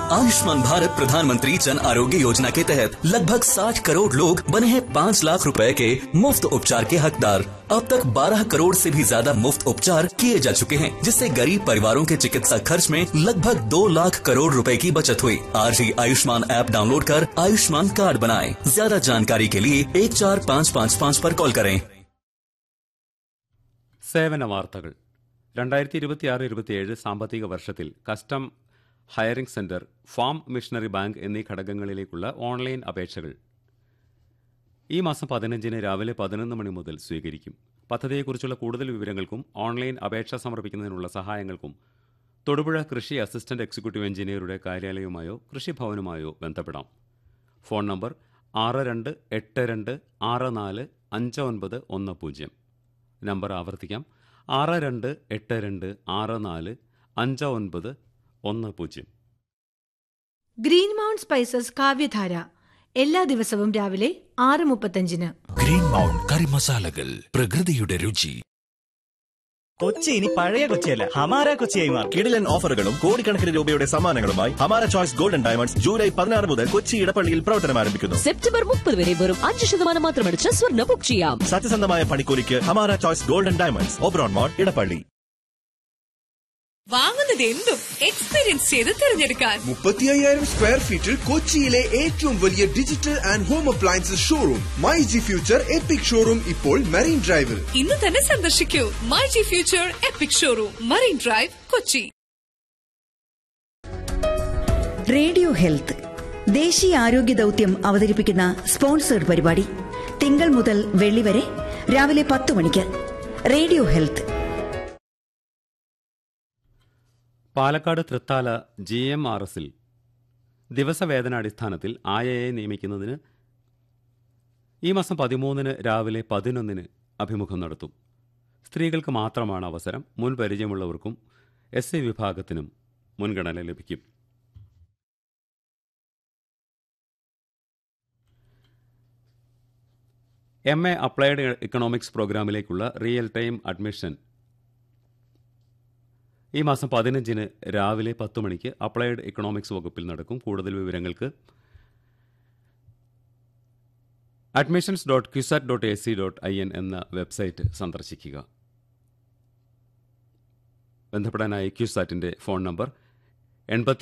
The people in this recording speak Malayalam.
आयुष्मान भारत प्रधानमंत्री जन आरोग्य योजना के तहत लगभग 60 करोड़ लोग बने हैं 5 लाख रुपए के मुफ्त उपचार के हकदार अब तक 12 करोड़ से भी ज्यादा मुफ्त उपचार किए जा चुके हैं जिससे गरीब परिवारों के चिकित्सा खर्च में लगभग 2 लाख करोड़ रुपए की बचत हुई आज ही आयुष्मान ऐप डाउनलोड कर आयुष्मान कार्ड बनाएं ज्यादा जानकारी के लिए एक चार पाँच पाँच पाँच पर कॉल करें സേവന വാർത്തകൾ രണ്ടായിരത്തി ഇരുപത്തിയാറ് ഇരുപത്തിയേഴ് സാമ്പത്തിക വർഷത്തിൽ custom hiring centre farm machinery bank എന്നീ ഘടകങ്ങളിലേക്കുള്ള ഓൺലൈൻ അപേക്ഷകൾ ഈ മാസം പതിനഞ്ചിന് രാവിലെ പതിനൊന്ന് മണി മുതൽ സ്വീകരിക്കും പദ്ധതിയെക്കുറിച്ചുള്ള കൂടുതൽ വിവരങ്ങൾക്കും ഓൺലൈൻ അപേക്ഷ സമർപ്പിക്കുന്നതിനുള്ള സഹായങ്ങൾക്കും തൊടുപുഴ കൃഷി അസിസ്റ്റന്റ് എക്സിക്യൂട്ടീവ് എഞ്ചിനീയറുടെ കാര്യാലയവുമായോ കൃഷിഭവനുമായോ ബന്ധപ്പെടാം ഫോൺ നമ്പർ ആറ് രണ്ട് എട്ട് രണ്ട് ആറ് നാല് അഞ്ച് ഒൻപത് ഒന്ന് പൂജ്യം നമ്പർ ആവർത്തിക്കാം ആറ് രണ്ട് എട്ട് രണ്ട് ആറ് നാല് അഞ്ച് ഒൻപത് ഒന്ന് പൂജ്യം ഗ്രീൻ മൗണ്ട് സ്പൈസസ് കാവ്യധാര എല്ലാ ദിവസവും രാവിലെ ആറ് മുപ്പത്തഞ്ചിന് ഗ്രീൻ മൗണ്ട് കറി മസാലകൾ പ്രകൃതിയുടെ രുചി കൊച്ചി ഇനി പഴയ കൊച്ചിയല്ല ഹമാര കൊച്ചിയായി മാറും കിടിലൻ ഓഫറുകളും കോടിക്കണക്കിന് രൂപയുടെ സമ്മാനങ്ങളുമായി ഹമാര ചോയ്സ് ഗോൾഡൻ ഡയമണ്ട്സ് ജൂലൈ പതിനാറ് മുതൽ കൊച്ചി ഇടപ്പള്ളിയിൽ പ്രവർത്തനം ആരംഭിക്കുന്നു സെപ്റ്റംബർ മുപ്പത് വരെ വെറും അഞ്ച് ശതമാനം മാത്രമടിച്ച് സ്വർണ്ണ ബുക്ക് ചെയ്യാം സത്യസന്ധമായ പണിക്കൂലിക്ക് Hamara choice golden diamonds Oberon mall Edappally വാങ്ങുന്നത് എന്തും എക്സ്പീരിയൻസ് ചെയ്ത് തിരഞ്ഞെടുക്കാൻ മുപ്പത്തി അയ്യായിരം സ്ക്വയർ ഫീറ്റിൽ കൊച്ചിയിലെ ഏറ്റവും വലിയ digital and home appliances showroom my G future epic showroom ഇപ്പോൾ മെറീൻ ഡ്രൈവിൽ ഇന്ന് തന്നെ സന്ദർശിക്കൂ my G future epic showroom marine drive Kochi radio health ദേശീയ ആരോഗ്യ ദൗത്യം അവതരിപ്പിക്കുന്ന സ്പോൺസേഡ് പരിപാടി തിങ്കൾ മുതൽ വെള്ളി വരെ രാവിലെ പത്ത് മണിക്ക് radio health Palakkad Thrithala G M R എസിൽ ദിവസവേതനാടിസ്ഥാനത്തിൽ ആയയെ നിയമിക്കുന്നതിന് ഈ മാസം പതിമൂന്നിന് രാവിലെ പതിനൊന്നിന് അഭിമുഖം നടത്തും സ്ത്രീകൾക്ക് മാത്രമാണ് അവസരം മുൻ പരിചയമുള്ളവർക്കും എസ് സി വിഭാഗത്തിനും മുൻഗണന ലഭിക്കും എം എ അപ്ലൈഡ് ഇക്കണോമിക്സ് പ്രോഗ്രാമിലേക്കുള്ള റിയൽ ടൈം അഡ്മിഷൻ ഈ മാസം പതിനഞ്ചിന് രാവിലെ പത്ത് മണിക്ക് അപ്ലൈഡ് ഇക്കണോമിക്സ് വകുപ്പിൽ നടക്കും കൂടുതൽ വിവരങ്ങൾക്ക് admissions dot CUSAT dot A C dot I N എന്ന വെബ്സൈറ്റ് സന്ദർശിക്കുക ബന്ധപ്പെടാനായി ക്യുസാറ്റിൻ്റെ ഫോൺ നമ്പർ എൺപത്തി